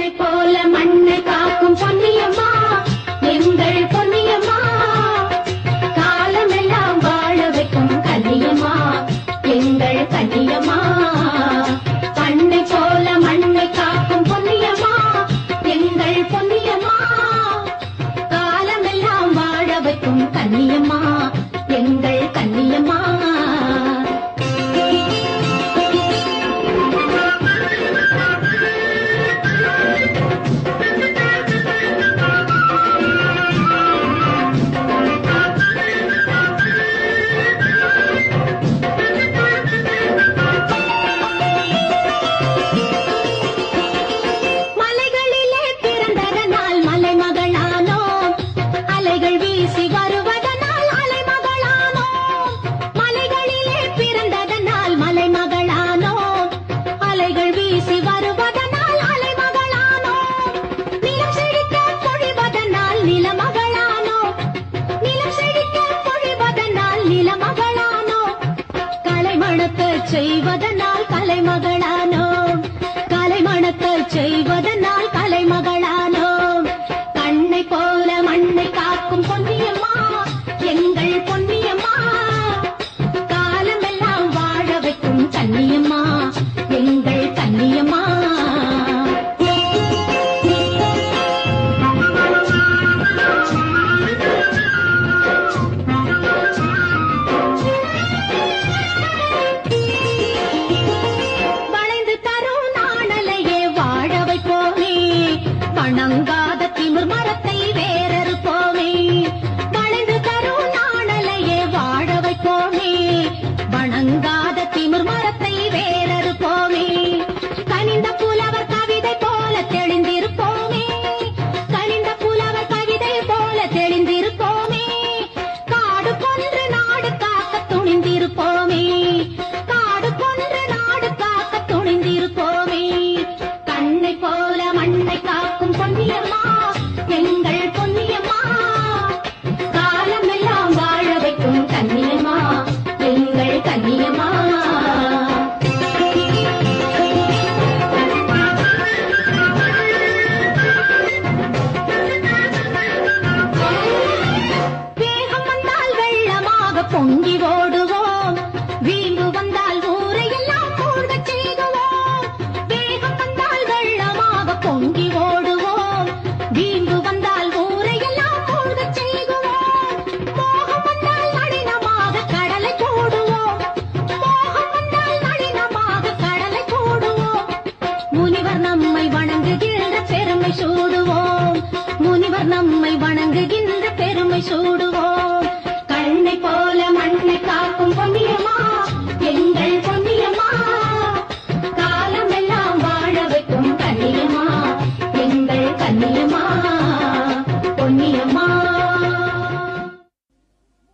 போல மண்ணை காக்கும் பொன்னியம்மா எங்கள் பொன்னியம்மா காலமெல்லாம் வாழ வைக்கும் கன்னியம்மா எங்கள் கன்னியம்மா பண்ணை போல மண்ணை காக்கும் பொன்னியம்மா எங்கள் பொன்னியம்மா காலமெல்லாம் வாழ வைக்கும் கன்னியம்மா எங்கள் கன்னியம்மா மலைகளிலே பிறந்ததனால் மலைமகளானோம் அலைகள் வீசி வருவதனால் அலைமகளானோம் மலைகளிலே பிறந்ததனால் மலைமகளானோம் அலைகள் வீசி வருவதனால் அலைமகளானோம் நிலம் செழிக்க பொழிவதனால் நிலமகளானோம் நிலம் செழிக்க பொழிவதனால் நிலமகளானோம் கலைமணக்க செய்வதனால் கலைமகளானோம் கலைமணக்க செய்வதனால் கலைமகளானோம் கண்ணை போல மண்ணை காக்கும் பொன்னியம்மா எங்கள் பொன்னியம்மா காலமெல்லாம் வாழ வைக்கும் கன்னியம்மா எங்கள் கன்னியம்மா வளைந்து தரும் நாணலையே வாழ வைப்போமே வணங்காத திமிர் மரத்தை வேறறுப்போமே வளைந்து தரும் நாணலையே வாழ வைப்போமே வணங்காத திமிர் மரத்தை வேறறுப்போமே கனிந்த புலவர் கவிதை போல தெளிந்திருப்போமே கனிந்த புலவர் கவிதை போல தெளிந்திருப்போமே காடு கொன்று நாடு காக்க துணிந்திருப்போமே காடு கொன்று நாடு காக்க துணிந்திருப்போமே கண்ணை போல மண்ணை காக்கும் பொன்னியம்மா எங்கள் பொன்னியம்மா காலமெல்லாம் வாழ வைக்கும் கன்னியம்மா எங்கள் கன்னியம்மா வேகம் வந்தால் வெள்ளமாக பொங்கி ஓடுவோம் வீம்பு வந்தால் ஊரை எல்லாம் மூழ்கச் செய்துவோம் வேகம் வந்தால் வெள்ளமாக பொங்கி ஓடுவோம் வீம்பு வந்தால் ஊரை எல்லாம் மூழ்கச் செய்துவோம் மோகம் வந்தால் நளினமாக கடலை போடுவோம் மோகம் வந்தால் நளினமாக கடலை போடுவோம் முனிவர் நம்மை வணங்குகின்ற பெருமை சூடுவோம் முனிவர் நம்மை வணங்குகின்ற பெருமை சூடுவோம் கண்ணை போல மண்ணை காக்கும் பொன்னியம்மா எங்கள் பொன்னியம்மா காலமெல்லாம் வாழ வைக்கும் கன்னியம்மா எங்கள் கன்னியம்மா